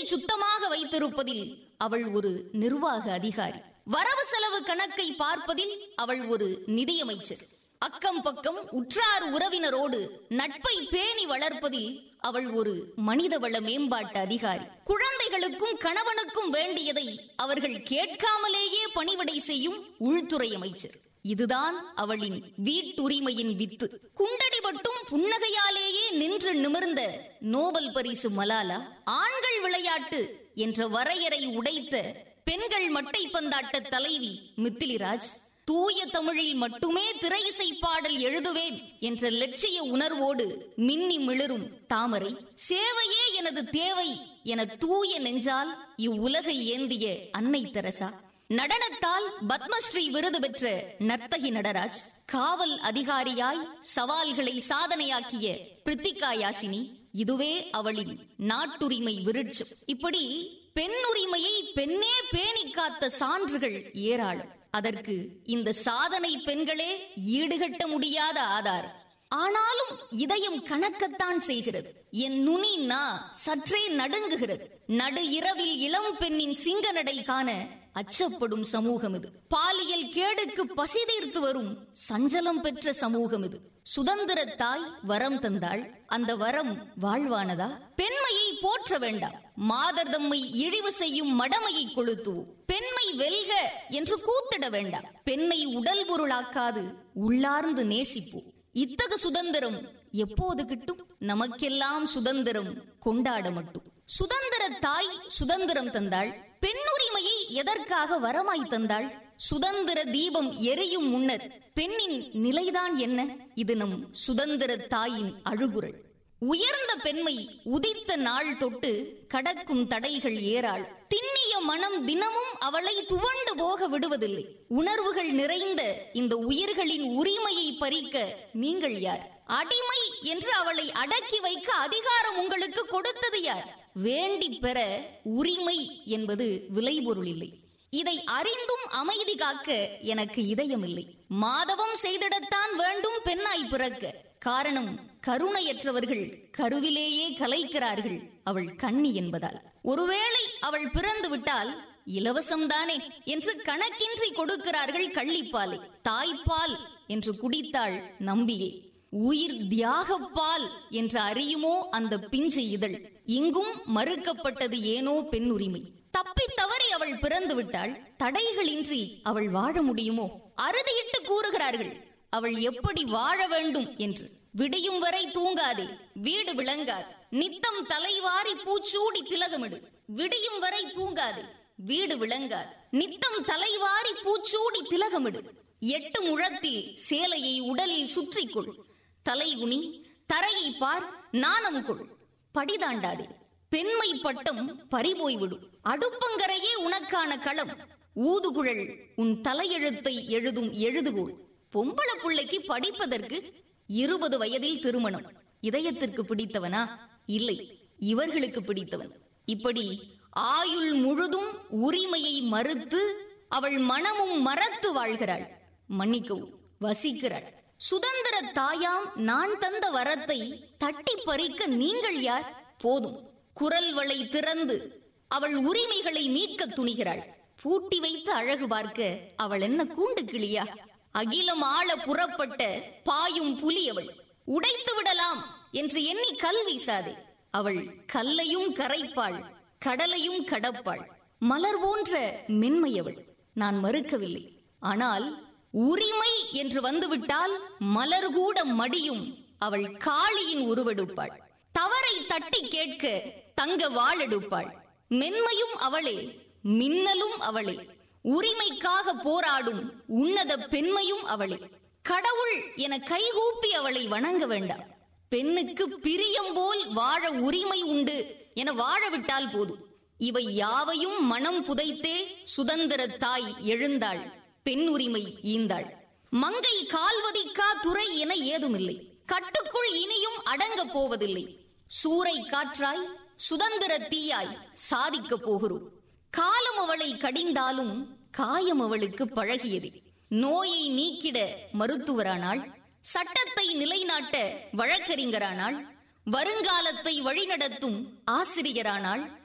சுத்தமாக வைத்திருப்பதில் அவள் ஒரு நிர்வாக அதிகாரி வரவு செலவு கணக்கை பார்ப்பதில் அவள் ஒரு நிதியமைச்சர் அக்கம் பக்கம் உற்றார் உறவினரோடு நட்பை பேணி வளர்ப்பதில் அவள் ஒரு மனிதவள மேம்பாட்டு அதிகாரி குழந்தைகளுக்கும் கணவனுக்கும் வேண்டியதை அவர்கள் கேட்காமலேயே பணிவிடை செய்யும் உள்துறை அமைச்சர் இதுதான் அவளின் வீட்டுரிமையின் வித்து குண்டடிபட்டும் புன்னகையாலேயே நின்று நிமிர்ந்த நோபல் பரிசு மலாலா ஆண்கள் விளையாட்டு என்ற வரையறை உடைத்த பெண்கள் மட்டை பந்தாட்ட தலைவி மித்திலிராஜ் தூய தமிழில் மட்டுமே திரை இசை பாடல் எழுதுவேன் என்ற லட்சிய உணர்வோடு மின்னி மிளரும் தாமரை சேவையே எனது தேவை என தூய நெஞ்சால் இவ்வுலகை ஏந்திய அன்னை தெரசா நடனத்தால் பத்மஸ்ரீ விருது பெற்ற நர்த்தகி நடராஜ் காவல் அதிகாரியாய் சவால்களை சாதனையாக்கிய பிரித்திகா யாஷினி இதுவே அவளின் நாட்டுரிமை விருட்சம் இப்படி பெண்ணுரிமையை பெண்ணே பேணி காத்த சான்றுகள் ஏராளம் அதற்கு இந்த சாதனை பெண்களே ஈடுகட்ட முடியாத ஆதாரம் ஆனாலும் இதயம் கணக்கத்தான் செய்கிறது என் நுனி நா சற்றே நடுங்குகிறது நடு இரவில் இளம் பெண்ணின் சிங்க நடை காண அச்சப்படும் சமூகம் இது பாலியல் கேடுக்கு பசி தீர்த்து வரும் சஞ்சலம் பெற்ற சமூகம் இது சுதந்திர தாய் வரம் தந்தாள் அந்த வரம் வாழ்வானதா பெண்மையை போற்ற வேண்டாம் மாதர் தம்மை இழிவு செய்யும் மடமையை கொளுத்துவோம் பெண்மை வெல்க என்று கூத்திட வேண்டாம் பெண்ணை உடல் பொருளாக்காது உள்ளார்ந்து நேசிப்போம் இத்தகு சுதந்திரம் எப்போது கிட்டும் நமக்கெல்லாம் சுதந்திரம் கொண்டாட மட்டும் சுதந்திர தாய் சுதந்திரம் தந்தாள் பெண்ணுரிமையை எதற்காக வரமாய் தந்தாள் சுதந்திர தீபம் எரியும் முன்னர் பெண்ணின் நிலைதான் என்ன இது நம் சுதந்திர தாயின் அழுகுரல் உயர்ந்த பெண்மை உதித்த நாள் தொட்டு கடக்கும் தடைகள் ஏறாள் திண்ணிய மனம் தினமும் அவளை துவண்டு போக விடுவதில்லை உணர்வுகள் நிறைந்த இந்த உயிர்களின் உரிமையை பறிக்க நீங்கள் யார் அடிமை என்று அவளை அடக்கி வைக்க அதிகாரம் உங்களுக்கு கொடுத்தது யார் வேண்டி பெற உரிமை என்பது விளைபொருள் இல்லை இதை அறிந்தும் அமைதி காக்க எனக்கு இதயமில்லை மாதவம் செய்திடத்தான் வேண்டும் பெண்ணாய் பிறக்க காரணம் கருணையற்றவர்கள் கருவிலேயே கலைக்கிறார்கள் அவள் கண்ணி என்பதால் ஒருவேளை அவள் பிறந்து விட்டால் இலவசம்தானே என்று கணக்கின்றி கொடுக்கிறார்கள் கள்ளிப்பாலை தாய்ப்பால் என்று குடித்தாள் நம்பியே உயிர் தியாகப்பால் என்று அறியுமோ அந்த பிஞ்சு இதழ் இங்கும் மறுக்கப்பட்டது ஏனோ பெண் உரிமை தப்பி தவறி அவள் பிறந்து விட்டாள் தடைகளின்றி அவள் வாழ முடியுமோ அறுதியிட்டு கூறுகிறார்கள் அவள் எப்படி வாழ வேண்டும் என்று விடியும் வரை தூங்காதே வீடு விளங்காது நித்தம் தலைவாரி பூச்சூடி திலகமிடு விடியும் வரை தூங்காதே வீடு விளங்காது நித்தம் தலைவாரி பூச்சூடி திலகமிடு எட்டு முழத்தில் சேலையை உடலில் சுற்றிக்கொள் தலைகுனி தரையை பார் நாணம் கொள் படிதாண்டாதே பெண்மை பட்டம் பறிபோய்விடும் அடுப்பங்கரையே உனக்கான களம் ஊதுகுழல் உன் தலையெழுத்தை எழுதும் எழுதுகோள் பொம்பள புள்ளைக்கு படிப்பதற்கு இருபது வயதில் திருமணம் இதயத்திற்கு பிடித்தவனா இல்லை இவர்களுக்கு பிடித்தவன் இப்படி ஆயுள் முழுதும் உரிமையை மறுத்து அவள் மனமும் மறத்து வாழ்கிறாள் மன்னிக்கவும் வசிக்கிறாள் சுதந்திர தாயாம் நான் தந்த வரத்தை தட்டி பறிக்க நீங்கள் யார் போதும் குரல் வளை திறந்து அவள் உரிமைகளை மீட்க துணிகிறாள் பூட்டி வைத்து அழகு பார்க்க அவள் என்ன கூண்டு கிளியா அகிலம் ஆள புறப்பட்ட பாயும் புலி அவள் உடைத்து விடலாம் என்று எண்ணி கல் வீசாதே அவள் கல்லையும் கரைப்பாள் கடலையும் கடப்பாள் மலர் போன்ற மென்மையவள் நான் மறுக்கவில்லை ஆனால் உரிமை என்று வந்துவிட்டால் மலர் கூட மடியும் அவள் காளியின் உருவெடுப்பாள் தவறை தட்டி கேட்க தங்க வாழெடுப்பாள் மென்மையும் அவளே மின்னலும் அவளே உரிமைக்காக போராடும் உன்னத பெண்மையும் அவளே கடவுள் என கைகூப்பி அவளை வணங்க வேண்டாம் பெண்ணுக்கு பிரியம் போல் வாழ உரிமை உண்டு என வாழவிட்டால் போதும் இவை யாவையும் மனம் புதைத்தே சுதந்திர தாய் எழுந்தாள் பெண் உரிமை ஈந்தாள் மங்கை கால்வதிக்கா துறை என ஏதுமில்லை கட்டுக்குள் இனியும் அடங்கப் போவதில்லை சூறை காற்றாய் சுதந்திர தீயாய் சாதிக்கப் போகிறோம் காலம் அவளை கடிந்தாலும் காயம் அவளுக்கு பழகியது நோயை நீக்கிட மருத்துவரானாள் சட்டத்தை நிலைநாட்ட வழக்கறிஞரானாள் வருங்காலத்தை வழிநடத்தும் ஆசிரியரானாள்